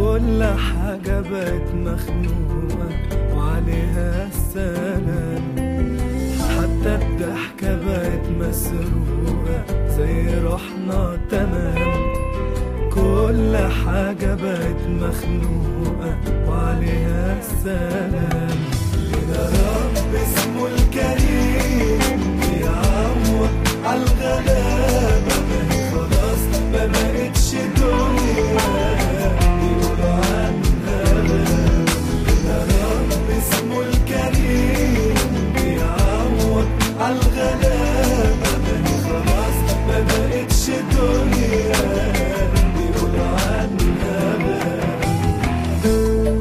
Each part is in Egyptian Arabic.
كل حاجة بقت مخنوقة وعليها السلام حتى الضحكة بقت مسروقة زي روحنا تمام كل حاجة بقت مخنوقة وعليها السلام لنا رب اسمه الكريم بيعوض عالغلابة ما هي خلاص ما بقتش دنيا يقولوا عنها غاب لنا رب اسمه الكريم بيعوض عالغلابة ما هي خلاص ما بقتش دنيا يقولوا عنها غاب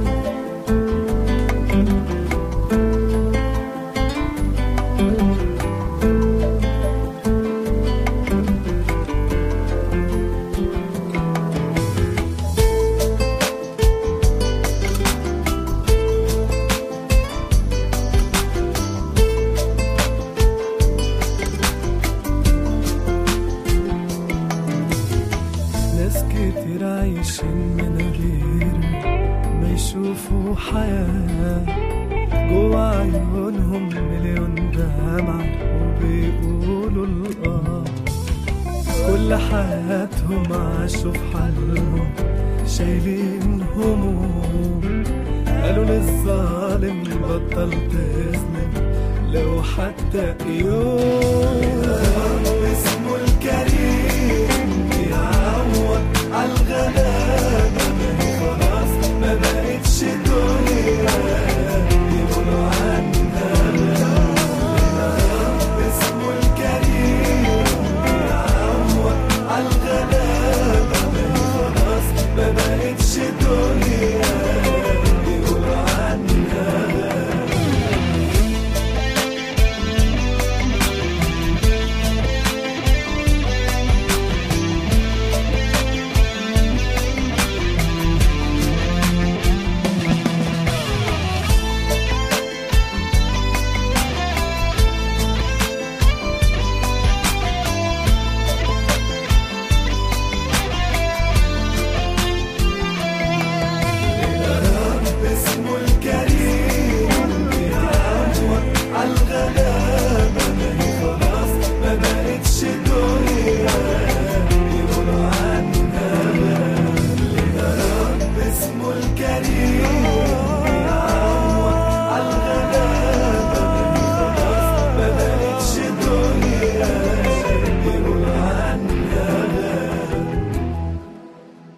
ناس كتير عايشين من غير ما يشوفوا حياة جوا عيونهم مليون دمعة وبيقولوا الآه كل حياتهم عاشوا في حالهم شايلين هموم قالوا للظالم بطل تظلم لو حتى يوم